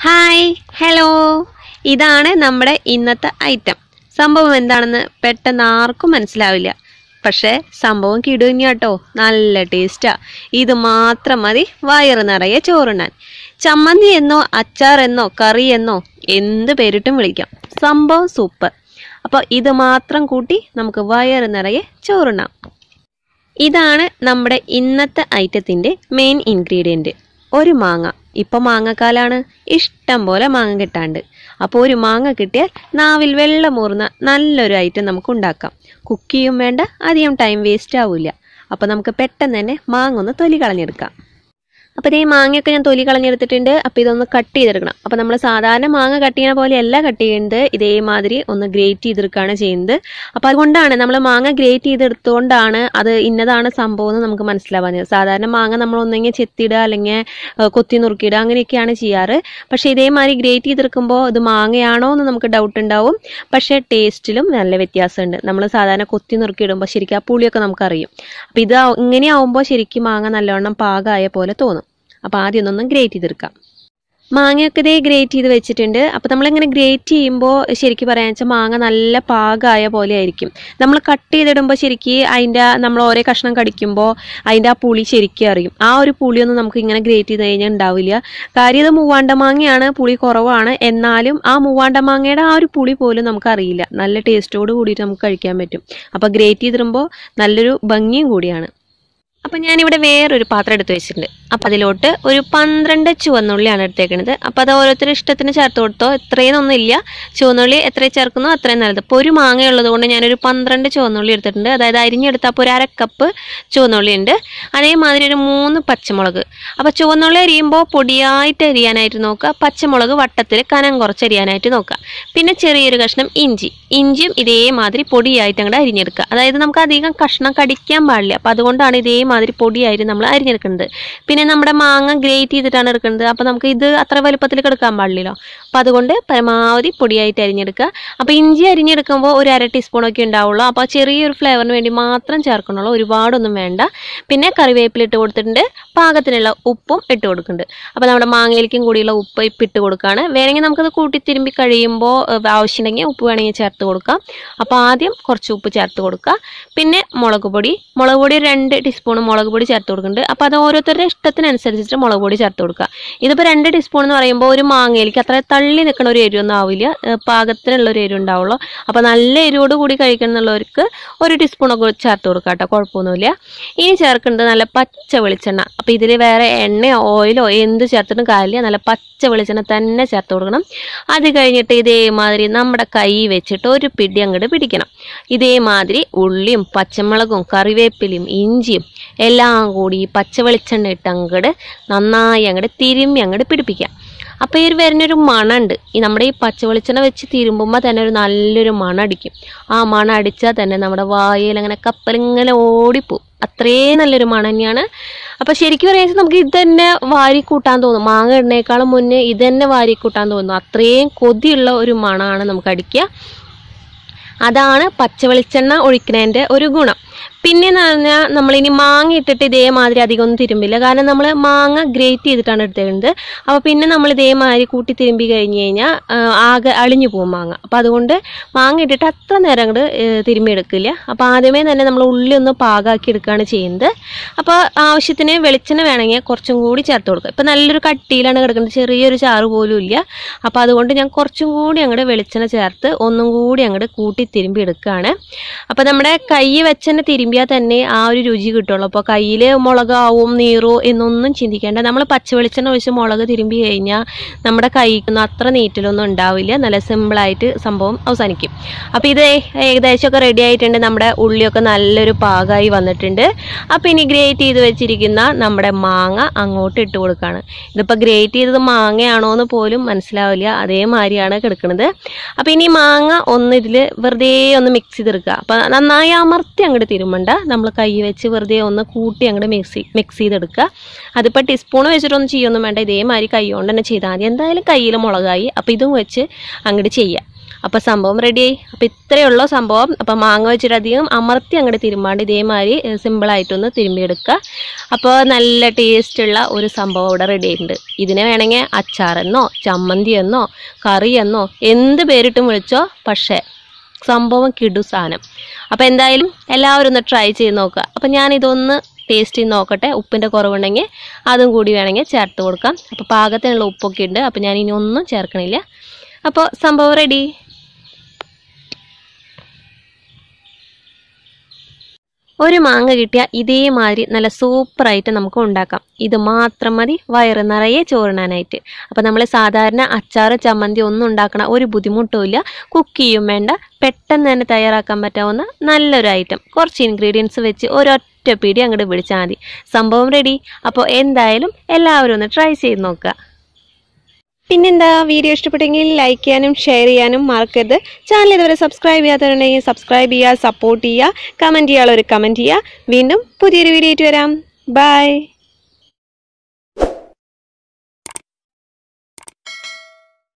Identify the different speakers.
Speaker 1: hi hello ഇതാണ് നമ്മുടെ ഇന്നത്തെ ഐറ്റം സംഭവം എന്താണെന്ന് പെട്ടെന്ന് ആർക്കും മനസ്സിലാവില്ല പക്ഷേ സംഭവം കിടുങ്ങി കേട്ടോ നല്ല ടേസ്റ്റാ ഇത് മാത്രം മതി വയറ് നിറയെ ചോറുണ്ണാൻ ചമ്മന്തി എന്നോ അച്ചാർ എന്നോ കറി എന്നോ എന്ത് പേരിട്ടും വിളിക്കാം സംഭവം സൂപ്പർ അപ്പോൾ ഇത് മാത്രം കൂട്ടി നമുക്ക് വയറ് നിറയെ ചോറുണ്ണാം ഇതാണ് നമ്മുടെ ഇന്നത്തെ ഐറ്റത്തിൻ്റെ മെയിൻ ഇൻഗ്രീഡിയൻറ്റ് ഒരു മാങ്ങ ഇപ്പം മാങ്ങക്കാലാണ് ഇഷ്ടം പോലെ മാങ്ങ കിട്ടാണ്ട് അപ്പോൾ ഒരു മാങ്ങ കിട്ടിയാൽ നാവിൽ വെള്ളമൂർന്ന നല്ലൊരു ഐറ്റം നമുക്ക് ഉണ്ടാക്കാം കുക്ക് ചെയ്യും വേണ്ട അധികം ടൈം വേസ്റ്റ് ആവില്ല അപ്പോൾ നമുക്ക് പെട്ടെന്ന് തന്നെ മാങ്ങ ഒന്ന് തൊലി കളഞ്ഞെടുക്കാം അപ്പോൾ ഇതേ മാങ്ങയൊക്കെ ഞാൻ തൊലി കളഞ്ഞെടുത്തിട്ടുണ്ട് അപ്പോൾ ഇതൊന്ന് കട്ട് ചെയ്തെടുക്കണം അപ്പോൾ നമ്മൾ സാധാരണ മാങ്ങ കട്ട് ചെയ്യുന്ന പോലെയല്ല കട്ട് ചെയ്യുന്നത് ഇതേമാതിരി ഒന്ന് ഗ്രേറ്റ് ചെയ്തെടുക്കുകയാണ് ചെയ്യുന്നത് അപ്പോൾ അതുകൊണ്ടാണ് നമ്മൾ മാങ്ങ ഗ്രേറ്റ് ചെയ്തെടുത്തുകൊണ്ടാണ് അത് ഇന്നതാണ് സംഭവം എന്ന് നമുക്ക് മനസ്സിലാവാഞ്ഞത് സാധാരണ മാങ്ങ നമ്മൾ ഒന്നെങ്കിൽ ചെത്തിയിടുക അല്ലെങ്കിൽ ഏഹ്, കൊത്തി നുറുക്കിയിടുക അങ്ങനെയൊക്കെയാണ് ചെയ്യാറ് പക്ഷേ ഇതേമാതിരി ഗ്രേറ്റ് ചെയ്തെടുക്കുമ്പോൾ ഇത് മാങ്ങയാണോ എന്ന് നമുക്ക് ഡൗട്ട് ഉണ്ടാവും പക്ഷേ ടേസ്റ്റിലും നല്ല വ്യത്യാസമുണ്ട് നമ്മൾ സാധാരണ കൊത്തി നുറുക്കിയിടുമ്പോൾ ശരിക്കും ആ പുളിയൊക്കെ നമുക്കറിയും അപ്പോൾ ഇത് ആ- ഇങ്ങനെയാവുമ്പോൾ ശരിക്കും മാങ്ങ നല്ലവണ്ണം പാകമായ പോലെ തോന്നും അപ്പോൾ ആദ്യം ഒന്നൊന്ന് ഗ്രേറ്റ് ചെയ്തെടുക്കാം മാങ്ങയൊക്കെ ഇതേ ഗ്രേറ്റ് ചെയ്ത് വെച്ചിട്ടുണ്ട് അപ്പോൾ നമ്മളിങ്ങനെ ഗ്രേറ്റ് ചെയ്യുമ്പോൾ ശരിക്കും പറയാന്ന് വെച്ചാൽ മാങ്ങ നല്ല പാകമായ പോലെ ആയിരിക്കും നമ്മൾ കട്ട് ചെയ്തിടുമ്പോൾ ശരിക്കും അതിൻ്റെ നമ്മൾ ഓരോ കഷ്ണം കടിക്കുമ്പോൾ അതിൻ്റെ ആ പുളി ശരിക്കും അറിയും ആ ഒരു പുളിയൊന്നും നമുക്ക് ഇങ്ങനെ ഗ്രേറ്റ് ചെയ്ത് കഴിഞ്ഞാൽ ഉണ്ടാവില്ല കാര്യം ഇത് മൂവാണ്ട മാങ്ങയാണ് പുളി കുറവാണ് എന്നാലും ആ മൂവാണ്ട മാങ്ങയുടെ ആ ഒരു പുളി പോലും നമുക്ക് അറിയില്ല നല്ല ടേസ്റ്റോട് കൂടിയിട്ട് നമുക്ക് കഴിക്കാൻ പറ്റും അപ്പോൾ ഗ്രേറ്റ് ചെയ്തിടുമ്പോൾ നല്ലൊരു ഭംഗിയും കൂടിയാണ് അപ്പം ഞാനിവിടെ വേറൊരു പാത്രം എടുത്ത് വെച്ചിട്ടുണ്ട് അപ്പം അതിലോട്ട് ഒരു പന്ത്രണ്ട് ചുവന്നുള്ളിയാണ് എടുത്തേക്കുന്നത് അപ്പം അത് ഓരോരുത്തരുടെ ഇഷ്ടത്തിന് ചേർത്ത് കൊടുത്തോ ഇത്രയൊന്നും ഇല്ല ചുവന്നുള്ളി എത്ര ചേർക്കുന്നോ അത്രയും നല്ലത് ഇപ്പോൾ ഒരു മാങ്ങ ഉള്ളത് കൊണ്ട് ഞാനൊരു പന്ത്രണ്ട് ചുവന്നുള്ളി എടുത്തിട്ടുണ്ട് അതായത് അരിഞ്ഞെടുത്താൽ അപ്പോൾ ഒരു അര കപ്പ് ചുവന്നുള്ളി ഉണ്ട് അതേമാതിരി ഒരു മൂന്ന് പച്ചമുളക് അപ്പോൾ ചുവന്നുള്ളി അരിയുമ്പോൾ പൊടിയായിട്ട് അരിയാനായിട്ട് നോക്കുക പച്ചമുളക് വട്ടത്തിൽ കനം കുറച്ച് അരിയാനായിട്ട് നോക്കുക പിന്നെ ചെറിയൊരു കഷ്ണം ഇഞ്ചി ഇഞ്ചിയും ഇതേമാതിരി പൊടിയായിട്ട് അങ്ങോട്ട് അരിഞ്ഞെടുക്കുക അതായത് നമുക്ക് അധികം കഷ്ണം കടിക്കാൻ പാടില്ല അപ്പം അതുകൊണ്ടാണ് ഇതേമാതിരി പൊടിയായിട്ട് നമ്മൾ അരിഞ്ഞെടുക്കുന്നത് പിന്നെ നമ്മുടെ മാങ്ങ ഗ്രേറ്റ് ചെയ്തിട്ടാണ് എടുക്കുന്നത് അപ്പം നമുക്ക് ഇത് അത്ര വലുപ്പത്തിൽ കിടക്കാൻ പാടില്ലല്ലോ അപ്പം അതുകൊണ്ട് പരമാവധി പൊടിയായിട്ട് അരിഞ്ഞെടുക്കുക അപ്പോൾ ഇഞ്ചി അരിഞ്ഞെടുക്കുമ്പോൾ ഒരു അര ടീസ്പൂണൊക്കെ ഉണ്ടാവുള്ളൂ അപ്പോൾ ചെറിയൊരു ഫ്ലേവറിന് വേണ്ടി മാത്രം ചേർക്കണുള്ളൂ ഒരുപാടൊന്നും വേണ്ട പിന്നെ കറിവേപ്പില ഇട്ട് കൊടുത്തിട്ടുണ്ട് പാകത്തിനുള്ള ഉപ്പും ഇട്ട് കൊടുക്കുന്നുണ്ട് അപ്പോൾ നമ്മുടെ മാങ്ങയിലേക്കും കൂടിയുള്ള ഉപ്പ് ഇപ്പം ഇട്ട് കൊടുക്കുകയാണ് വേണമെങ്കിൽ നമുക്കത് കൂട്ടി തിരുമ്പി കഴിയുമ്പോൾ ഏഹ്, ആവശ്യമുണ്ടെങ്കിൽ ഉപ്പ് വേണമെങ്കിൽ ചേർത്ത് കൊടുക്കാം അപ്പോൾ ആദ്യം കുറച്ച് ഉപ്പ് ചേർത്ത് കൊടുക്കുക പിന്നെ മുളക് പൊടി മുളക് പൊടി ഒരു രണ്ട് ടീസ്പൂൺ മുളക് പൊടി ചേർത്ത് കൊടുക്കുന്നുണ്ട് അപ്പോൾ അത് ഓരോരുത്തരുടെ ഇഷ്ടത്തിനനുസരിച്ചിട്ട് മുളക് പൊടി ചേർത്ത് കൊടുക്കുക ഇതിപ്പോൾ രണ്ട് ടീസ്പൂൺ എന്ന് പറയുമ്പോൾ ഒരു മാങ്ങയിലേക്ക് അത്ര തള്ളി നിൽക്കുന്ന ഒരു എരിവൊന്നും ആവില്ല ഏഹ്, പാകത്തിനുള്ള ഒരു എരിവ് ഉണ്ടാവുള്ളൂ അപ്പോൾ നല്ല എരിവോട് കൂടി കഴിക്കണമെന്നുള്ളവർക്ക് ഒരു ടീസ്പൂണൊക്കെ ചേർത്ത് കൊടുക്കുക കേട്ടോ കുഴപ്പമൊന്നുമില്ല ഇനി ചേർക്കേണ്ടത് നല്ല പച്ച വെളിച്ചെണ്ണ അപ്പോൾ ഇതിൽ വേറെ എണ്ണയോ ഓയിലോ എന്ത് ചേർത്തിട്ടും കാര്യമില്ല നല്ല പച്ച വെളിച്ചെണ്ണ തന്നെ ചേർത്ത് കൊടുക്കണം അത് കഴിഞ്ഞിട്ട് ഇതേമാതിരി നമ്മുടെ കൈ വെച്ചിട്ട് ഒരു പിടി അങ്ങോട്ട് പിടിക്കണം ഇതേമാതിരി ഉള്ളിയും പച്ചമുളകും കറിവേപ്പിലയും ഇഞ്ചിയും എല്ലാം കൂടി ഈ പച്ച വെളിച്ചെണ്ണ ഇട്ട് അങ്ങോട്ട് നന്നായി അങ്ങോട്ട് തിരുമ്മി അങ്ങോട്ട് പിടിപ്പിക്കാം അപ്പോൾ ഈ ഒരു വരുന്നൊരു മണമുണ്ട് ഈ നമ്മുടെ ഈ പച്ച വെളിച്ചെണ്ണ വെച്ച് തിരുമ്പുമ്പോൾ തന്നെ ഒരു നല്ലൊരു മണം അടിക്കും ആ മണം അടിച്ചാൽ തന്നെ നമ്മുടെ വായിൽ അങ്ങനെ കപ്പലിങ്ങനെ ഓടിപ്പോവും അത്രയും നല്ലൊരു മണം തന്നെയാണ് അപ്പോൾ ശരിക്കും പറയുക നമുക്ക് ഇത് തന്നെ വാരി കൂട്ടാൻ തോന്നും മാങ്ങ ഇടുന്നേക്കാളും മുന്നേ ഇത് തന്നെ വാരി കൂട്ടാൻ തോന്നും അത്രയും കൊതിയുള്ള ഒരു മണമാണ് നമുക്ക് അടിക്കുക അതാണ് പച്ച വെളിച്ചെണ്ണ ഒഴിക്കുന്നതിൻ്റെ ഒരു ഗുണം പിന്നെ എന്ന് പറഞ്ഞാൽ നമ്മളിനി മാങ്ങ ഇട്ടിട്ട് ഇതേമാതിരി അധികം ഒന്നും തിരുമ്പില്ല കാരണം നമ്മൾ മാങ്ങ ഗ്രേറ്റ് ചെയ്തിട്ടാണ് എടുത്തേക്കുന്നത് അപ്പോൾ പിന്നെ നമ്മൾ ഇതേമാതിരി കൂട്ടി തിരുമ്പി കഴിഞ്ഞ് കഴിഞ്ഞാൽ ആ, ആകെ അളിഞ്ഞു പോകും മാങ്ങ അപ്പോൾ അതുകൊണ്ട് മാങ്ങ ഇട്ടിട്ട് അത്ര നേരം അങ്ങോട്ട് തിരുമ്പി എടുക്കില്ല അപ്പോൾ ആദ്യമേ തന്നെ നമ്മൾ ഉള്ളി ഒന്ന് പാകാക്കി എടുക്കുകയാണ് ചെയ്യുന്നത് അപ്പോൾ ആവശ്യത്തിന് വെളിച്ചെണ്ണ വേണമെങ്കിൽ കുറച്ചും കൂടി ചേർത്ത് കൊടുക്കുക ഇപ്പോൾ നല്ലൊരു കട്ടിയിലാണ് കിടക്കുന്നത് ചെറിയൊരു ചാറ് പോലും ഇല്ല അപ്പോൾ അതുകൊണ്ട് ഞാൻ കുറച്ചും കൂടി അങ്ങോട്ട് വെളിച്ചെണ്ണ ചേർത്ത് ഒന്നും കൂടി അങ്ങോട്ട് കൂട്ടി തിരുമ്പി എടുക്കുകയാണ് അപ്പോൾ നമ്മുടെ കൈ വെച്ചെന്നെ തിരുമ്പിയാൽ തന്നെ ആ ഒരു രുചി കിട്ടുള്ളൂ അപ്പോൾ കയ്യിൽ മുളകാവും നീറോ എന്നൊന്നും ചിന്തിക്കേണ്ട നമ്മൾ പച്ച വെളിച്ചെണ്ണ ഒഴിച്ച് മുളക് തിരുമ്പി കഴിഞ്ഞാൽ നമ്മുടെ കൈക്കൊന്നും അത്ര നീറ്റലൊന്നും ഉണ്ടാവില്ല നല്ല സിമ്പിളായിട്ട് സംഭവം അവസാനിക്കും അപ്പോൾ ഇത് ഏകദേശമൊക്കെ റെഡി ആയിട്ടുണ്ട് നമ്മുടെ ഉള്ളിയൊക്കെ നല്ലൊരു പാകമായി വന്നിട്ടുണ്ട് അപ്പോൾ ഇനി ഗ്രേറ്റ് ചെയ്ത് വെച്ചിരിക്കുന്ന നമ്മുടെ മാങ്ങ അങ്ങോട്ട് ഇട്ട് കൊടുക്കുകയാണ് ഇതിപ്പോൾ ഗ്രേറ്റ് ചെയ്തത് മാങ്ങയാണോ എന്ന് പോലും മനസ്സിലാവില്ല അതേമാതിരിയാണ് കിടക്കുന്നത് അപ്പോൾ ഇനി മാങ്ങ ഒന്ന് ഇതിൽ വെറുതെ ഒന്ന് മിക്സ് ചെയ്തെടുക്കുക അപ്പോൾ നന്നായി അമർത്തി അങ്ങോട്ട് തിരുമണ്ട നമ്മൾ കൈ വെച്ച് വെറുതെ ഒന്ന് കൂട്ടി അങ്ങോട്ട് മിക്സ് മിക്സ് ചെയ്തെടുക്കുക അതിപ്പോൾ ടീസ്പൂൺ വെച്ചിട്ടൊന്നും ചെയ്യൊന്നും വേണ്ട ഇതേമാതിരി കൈ കൊണ്ട് തന്നെ ചെയ്താൽ മതി എന്തായാലും കയ്യിൽ മുളകായി അപ്പോൾ ഇതും വെച്ച് അങ്ങോട്ട് ചെയ്യുക അപ്പോൾ സംഭവം റെഡിയായി അപ്പോൾ ഇത്രയേ ഉള്ളൂ സംഭവം അപ്പോൾ മാങ്ങ വെച്ചിട്ട് അധികം അമർത്തി അങ്ങോട്ട് തിരുമ്പാണ്ട് ഇതേമാതിരി ഏഹ്, സിമ്പിളായിട്ടൊന്ന് തിരുമ്പിയെടുക്കുക അപ്പോൾ നല്ല ടേസ്റ്റുള്ള ഒരു സംഭവം ഇവിടെ റെഡി ആയിട്ടുണ്ട് ഇതിനെ വേണമെങ്കിൽ അച്ചാറെന്നോ ചമ്മന്തി എന്നോ കറി എന്നോ എന്ത് പേരിട്ടും വിളിച്ചോ പക്ഷേ സംഭവം കിടു സാധനം അപ്പോൾ എന്തായാലും എല്ലാവരും ഒന്ന് ട്രൈ ചെയ്ത് നോക്കുക അപ്പോൾ ഞാനിതൊന്ന് ടേസ്റ്റ് ചെയ്ത് നോക്കട്ടെ ഉപ്പിൻ്റെ കുറവുണ്ടെങ്കിൽ അതും കൂടി വേണമെങ്കിൽ ചേർത്ത് കൊടുക്കാം അപ്പോൾ പാകത്തിനുള്ള ഉപ്പൊക്കെ ഉണ്ട് അപ്പോൾ ഞാൻ ഇനി ഒന്നും ചേർക്കണില്ല അപ്പോൾ സംഭവം റെഡി ഒരു മാങ്ങ കിട്ടിയാൽ ഇതേമാതിരി നല്ല സൂപ്പറായിട്ട് നമുക്ക് ഉണ്ടാക്കാം ഇത് മാത്രം മതി വയറ് നിറയെ ചോറിനാനായിട്ട് അപ്പോൾ നമ്മൾ സാധാരണ അച്ചാറ് ചമ്മന്തി ഒന്നും ഉണ്ടാക്കണ ഒരു ബുദ്ധിമുട്ടുമില്ല കുക്ക് ചെയ്യും വേണ്ട പെട്ടെന്ന് തന്നെ തയ്യാറാക്കാൻ പറ്റാവുന്ന നല്ലൊരു ഐറ്റം കുറച്ച് ഇൻഗ്രീഡിയൻസ് വെച്ച് ഒരൊറ്റ പിടി അങ്ങോട്ട് പിടിച്ചാൽ മതി സംഭവം റെഡി അപ്പോൾ എന്തായാലും എല്ലാവരും ഒന്ന് ട്രൈ ചെയ്ത് നോക്കുക പിന്നെന്താ വീഡിയോ ഇഷ്ടപ്പെട്ടെങ്കിൽ ലൈക്ക് ചെയ്യാനും ഷെയർ ചെയ്യാനും മറക്കരുത് ചാനൽ ഇതുവരെ സബ്സ്ക്രൈബ് ചെയ്യാത്തവരുണ്ടെങ്കിൽ സബ്സ്ക്രൈബ് ചെയ്യുക സപ്പോർട്ട് ചെയ്യുക കമൻറ്റ് ചെയ്യാനുള്ളവർ കമൻറ്റ് ചെയ്യുക വീണ്ടും പുതിയൊരു വീഡിയോ ആയിട്ട് വരാം ബൈ